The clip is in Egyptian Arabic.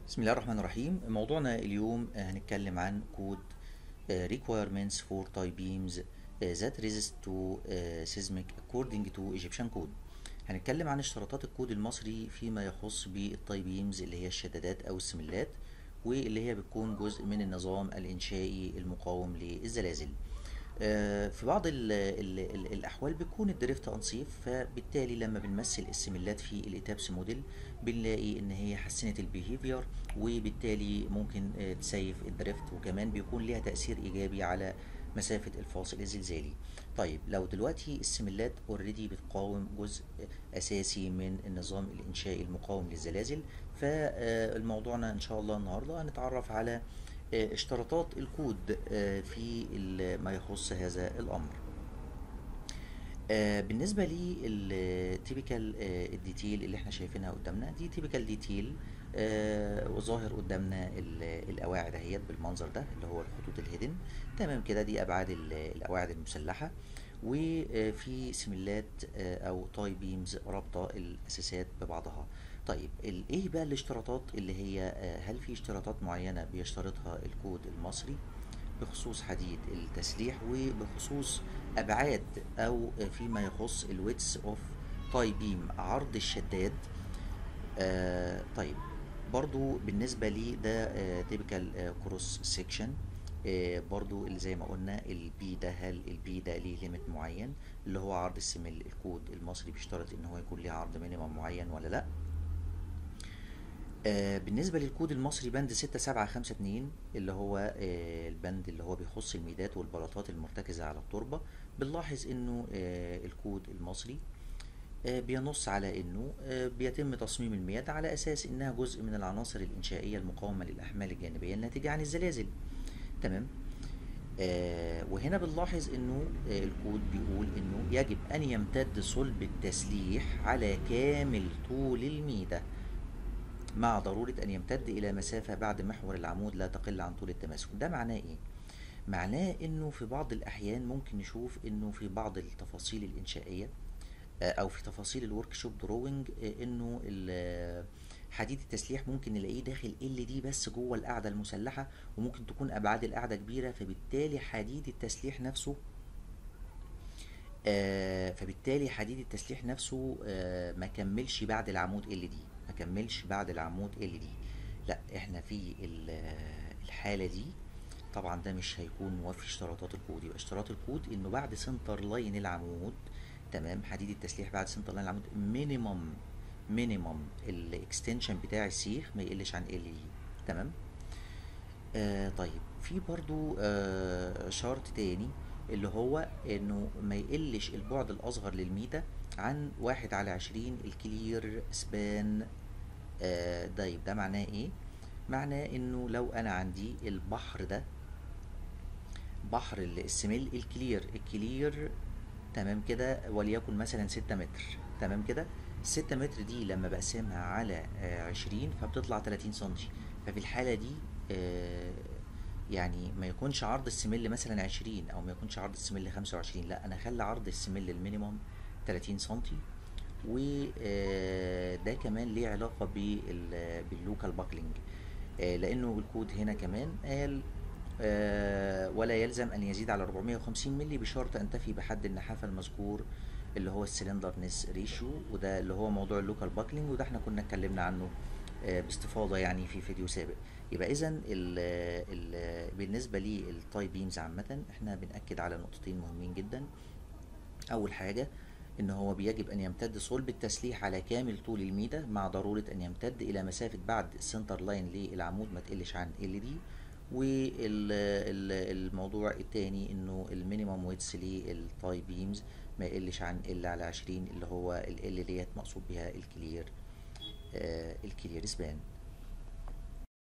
بسم الله الرحمن الرحيم موضوعنا اليوم آه، هنتكلم عن كود آه، requirements for tie beams آه، that resist to آه، seismic according to Egyptian code هنتكلم عن اشتراطات الكود المصري فيما يخص بالتاي بيمز اللي هي الشدادات او السملات واللي هي بتكون جزء من النظام الانشائي المقاوم للزلازل آه، في بعض ال ال ال الأحوال بيكون الدريفت أنصيف فبالتالي لما بنمثل السملات في الإتابس موديل بنلاقي إن هي حسنت البيهيفير وبالتالي ممكن آه، تسيف الدريفت وكمان بيكون ليها تأثير إيجابي على مسافة الفاصل الزلزالي طيب لو دلوقتي السملات اوريدي بتقاوم جزء أساسي من النظام الإنشائي المقاوم للزلازل فالموضوعنا إن شاء الله النهاردة هنتعرف على آه، اشتراطات الكود آه، في ال- ما يخص هذا الامر آه، بالنسبه للتيبيكال الديتيل اللي احنا شايفينها قدامنا دي تيبيكال ديتيل وظاهر قدامنا ال- القواعد اهيت بالمنظر ده اللي هو الخطوط الهيدن تمام كده دي ابعاد ال- القواعد المسلحه وفي سملات آه، او تاي بيمز رابطه الاساسات ببعضها طيب ال- ايه بقى الاشتراطات اللي هي آه، هل في اشتراطات معينه بيشترطها الكود المصري بخصوص حديد التسليح وبخصوص ابعاد او فيما يخص الويتس اوف تاي بيم عرض الشداد آه طيب برضو بالنسبة لي ده تيبيكال كروس سيكشن برضو اللي زي ما قلنا البي ده هل البي ده ليه ليميت معين اللي هو عرض السمل الكود المصري بيشترط ان هو يكون ليه عرض مينيمم معين ولا لا آه، بالنسبة للكود المصري بند 6752 اللي هو آه، البند اللي هو بيخص الميدات والبلاطات المرتكزة على التربة بنلاحظ انه آه، الكود المصري آه، بينص على انه آه، بيتم تصميم المياد على اساس انها جزء من العناصر الانشائية المقاومة للاحمال الجانبية الناتجة عن الزلازل تمام آه، وهنا بنلاحظ انه آه، الكود بيقول انه يجب ان يمتد صلب التسليح على كامل طول الميده مع ضرورة أن يمتد إلى مسافة بعد محور العمود لا تقل عن طول التماسك ده معناه إيه؟ معناه إنه في بعض الأحيان ممكن نشوف إنه في بعض التفاصيل الإنشائية آه، أو في تفاصيل الورك شوب دروينج إنه ال- حديد التسليح ممكن نلاقيه داخل ال دي بس جوه القاعدة المسلحة وممكن تكون أبعاد القاعدة كبيرة فبالتالي حديد التسليح نفسه آه، فبالتالي حديد التسليح نفسه آه، ما كملش بعد العمود ال دي ما كملش بعد العمود ال دي لا احنا في ال- آه، الحالة دي طبعا ده مش هيكون موفي اشتراطات الكود يبقى اشتراط الكود انه بعد سنتر لاين العمود تمام حديد التسليح بعد سنتر لاين العمود مينيمم مينيمم الاكستنشن بتاع السيخ ما يقلش عن ال دي تمام آه طيب في برضو آه شرط تاني اللي هو انه ما يقلش البعد الاصغر للميدة عن واحد على عشرين الكلير سبان آه دايب ده معناه ايه معناه انه لو انا عندي البحر ده بحر ال- السمل الكلير الكلير تمام كده وليكن مثلا ستة متر تمام كده الستة متر دي لما بقسمها على آه، عشرين فبتطلع تلاتين سنتي ففي الحالة دي آه، يعني ما يكونش عرض السمل مثلا عشرين او ما يكونش عرض السمل خمسة وعشرين لا انا اخلي عرض السمل المينيمم تلاتين سنتي وده كمان ليه علاقة بال- باللوكال باكلينج آه، لانه الكود هنا كمان قال آه، ولا يلزم ان يزيد على 450 مللي بشرط ان تفي بحد النحافه المذكور اللي هو السلندرنس ريشيو وده اللي هو موضوع اللوكال باكلينج وده احنا كنا اتكلمنا عنه آه، باستفاضه يعني في فيديو سابق يبقى اذا ال ال بالنسبه للتاي بيمز عامه احنا بناكد على نقطتين مهمين جدا اول حاجه ان هو بيجب ان يمتد صلب التسليح على كامل طول الميده مع ضروره ان يمتد الى مسافه بعد السنتر لاين للعمود ما تقلش عن ال دي والموضوع التاني انه المينيمم ويتس للتاي بيمز ما يقلش عن ال على 20 اللي هو ال ال ديت مقصود بها الكلير آه الكلير سبان